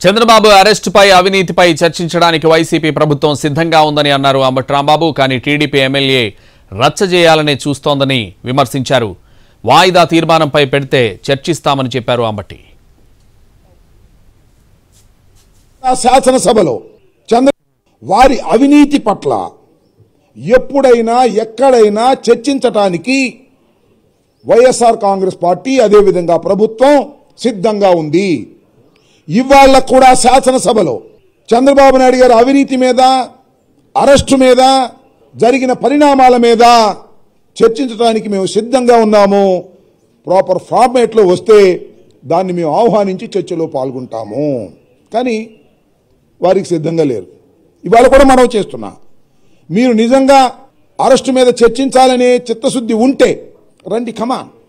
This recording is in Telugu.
చంద్రబాబు అరెస్టుపై అవినీతిపై చర్చించడానికి వైసీపీ ప్రభుత్వం సిద్ధంగా ఉందని అన్నారు అంబటి రాంబాబు కానీ టీడీపీ ఎమ్మెల్యే రచ్చ చేయాలనే చూస్తోందని విమర్శించారు వాయిదా తీర్మానంపై పెడితే చర్చిస్తామని చెప్పారు అంబటి ఆ శాసనసభలో చంద్ర వారి అవినీతి పట్ల ఎప్పుడైనా ఎక్కడైనా చర్చించటానికి వైఎస్ఆర్ కాంగ్రెస్ పార్టీ అదేవిధంగా ప్రభుత్వం సిద్ధంగా ఉంది ఇవాళ కూడా శాసనసభలో చంద్రబాబు నాయుడు గారి అవినీతి మీద అరెస్టు మీద జరిగిన పరిణామాల మీద చర్చించడానికి మేము సిద్ధంగా ఉన్నాము ప్రాపర్ ఫార్మేట్లో వస్తే దాన్ని మేము ఆహ్వానించి చర్చలో పాల్గొంటాము కానీ వారికి సిద్ధంగా లేరు ఇవాళ కూడా మనం చేస్తున్నా మీరు నిజంగా అరెస్టు మీద చర్చించాలనే చిత్తశుద్ధి ఉంటే రండి కమా